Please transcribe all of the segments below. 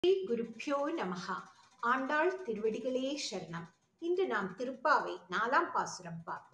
ஸ்ரீ குருப்பியோ நமஹ ஆண்டாள் திருவடிகளே சரணம் இன்று நாம் திருப்பாவை நாலாம் பாசுரம் பார்ப்போம்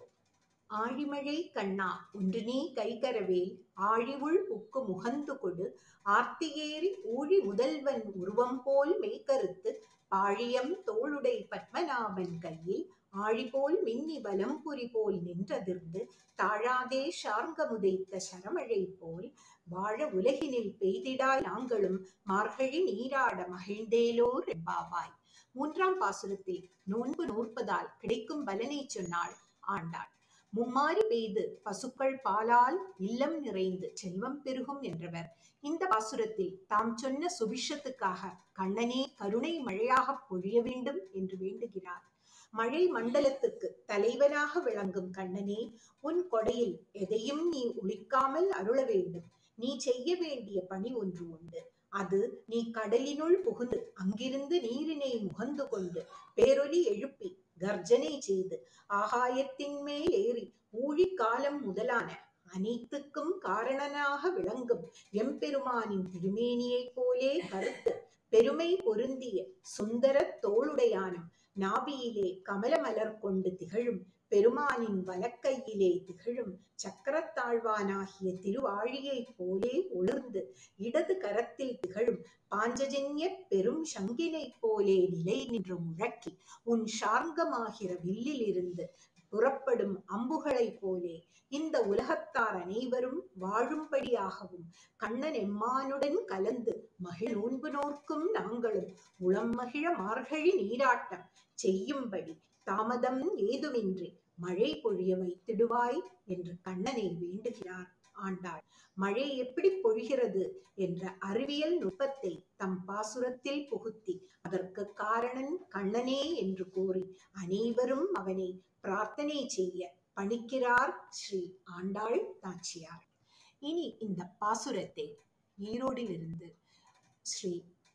ஆழிமழை கண்ணா ஒன்று நீ கைகரவேல் ஆழிவுள் உக்கு முகந்து கொடு ஆர்த்தியேறி ஊழி முதல்வன் உருவம் போல் மெய்கருத்து பாழியம் தோளுடை பத்மநாபன் கையில் ஆழிபோல் மின்னி வலம்புரி போல் நின்றதிர்ந்து தாழாதே ஷார்ங்கமுதைத்த சரமழை போல் வாழ உலகினில் பெய்திடாய் நாங்களும் மார்கழி நீராட மகிழ்ந்தேலோர் எம்பாவாய் மூன்றாம் பாசுரத்தில் நோன்பு நூற்பதால் கிடைக்கும் பலனை சொன்னாள் ஆண்டாள் மும்மாறி பெய்து பசுக்கள் பாலால் இல்லம் நிறைந்து செல்வம் பெருகும் என்றவர் இந்த பாசுரத்தில் தாம் சொன்ன சுபிஷத்துக்காக கண்ணனே கருணை மழையாக பொழிய வேண்டும் என்று வேண்டுகிறார் மழை மண்டலத்துக்கு தலைவனாக விளங்கும் கண்ணனே உன் கொடையில் எதையும் நீ ஒழிக்காமல் அருள வேண்டும் நீ செய்ய வேண்டிய பணி ஒன்று உண்டு அது நீ கடலினுள் புகுந்து அங்கிருந்து நீரினை முகந்து கொண்டு பேரொலி எழுப்பி கர்ஜனை செய்து ஆகாயத்தின் மேல் ஏறி ஊழிக்காலம் முதலான அனைத்துக்கும் காரணனாக விளங்கும் எம்பெருமானின் திருமேனியைப் போலே கருத்து பெருமை பொருந்திய சுந்தர தோளுடையானும் நாபியிலே கமலமலர் கொண்டு திகழும் பெருமானின் வலக்கையிலே திகழும் சக்கரத்தாழ்வானாகிய திருவாழியைப் போலே ஒளிர்ந்து இடது கரத்தில் திகழும் பாஞ்சஜன்ய பெரும் சங்கினைப் போலே நிலை நின்று முழக்கி உன் ஷார்ங்கமாகிற வில்லிலிருந்து புறப்படும் அம்புகளைப் போலே இந்த உலகத்தார் அனைவரும் வாழும்படியாகவும் கண்ணன் எம்மானுடன் கலந்து மகிழ் நோன்பு நோர்க்கும் நாங்களும் உளம் மகிழ மார்கழி நீராட்டம் செய்யும்படி தாமதம் ஏதுமின்றி மழை பொழிய வைத்திடுவாய் என்று கண்ணனை வேண்டுகிறார் ஆண்டாள் மழை எப்படி பொழிகிறது என்ற அறிவியல் நுட்பத்தை தம் பாசுரத்தில் புகுத்தி அதற்கு காரணன் கண்ணனே என்று கூறி அனைவரும் அவனை பிரார்த்தனை செய்ய பணிக்கிறார் ஸ்ரீ ஆண்டாள் தாச்சியார் இனி இந்த பாசுரத்தை ஈரோடிலிருந்து ஸ்ரீ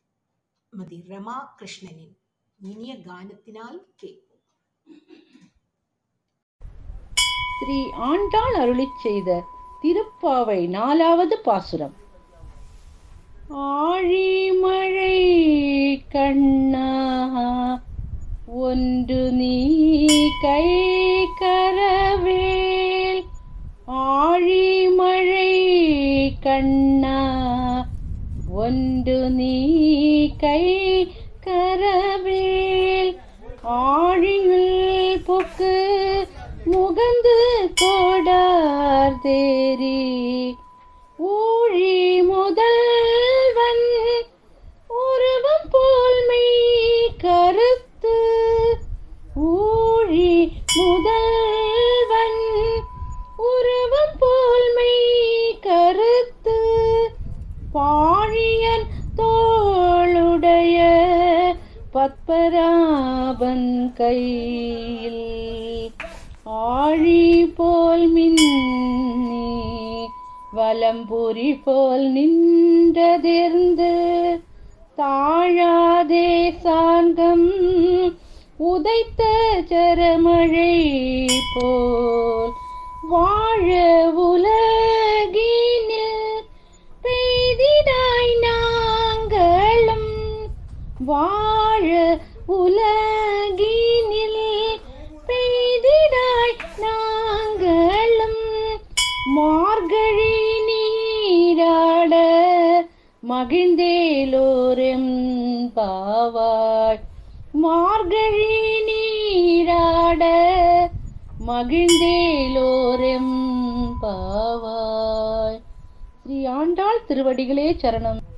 மதி ரமா கிருஷ்ணனின் இனிய கானத்தினால் கேட்போம் ஸ்ரீ ஆண்டாள் அருளிச் செய்த திருப்பாவை நாலாவது பாசுரம் ஆழிமழை கண்ணா ஒன்று நீ கை கரவேல் ஆழிமழை கண்ணா ஒன்று நீ கை கரவேல் ஆழியுள் பொக்கு முகந்து கோடார் தேரி ஊழி முதல்வன் உருவம் போல் மெய் கருத்து ஊழி முதல்வன் உருவம் போல் மெய் கருத்து பாழியன் தோளுடைய பத்மராபன் கையில் ஆழி போல் மின்னி வலம்புரி போல் நின்றதிர்ந்து தாழாதே சார்கம் உதைத்த சரமழை போல் வாழ உலகினில் பெய்திடாய் நாங்களும் வாழ உலகினில் பெய்திடாய் நாங்களும் மார்கழி நீராட மகிழ்ந்தேலோரெம் பாவாய் மார்கழி நீராட மகிழ்ந்தேலோரெம் பாவாய் ஸ்ரீ ஆண்டாள் திருவடிகளே சரணம்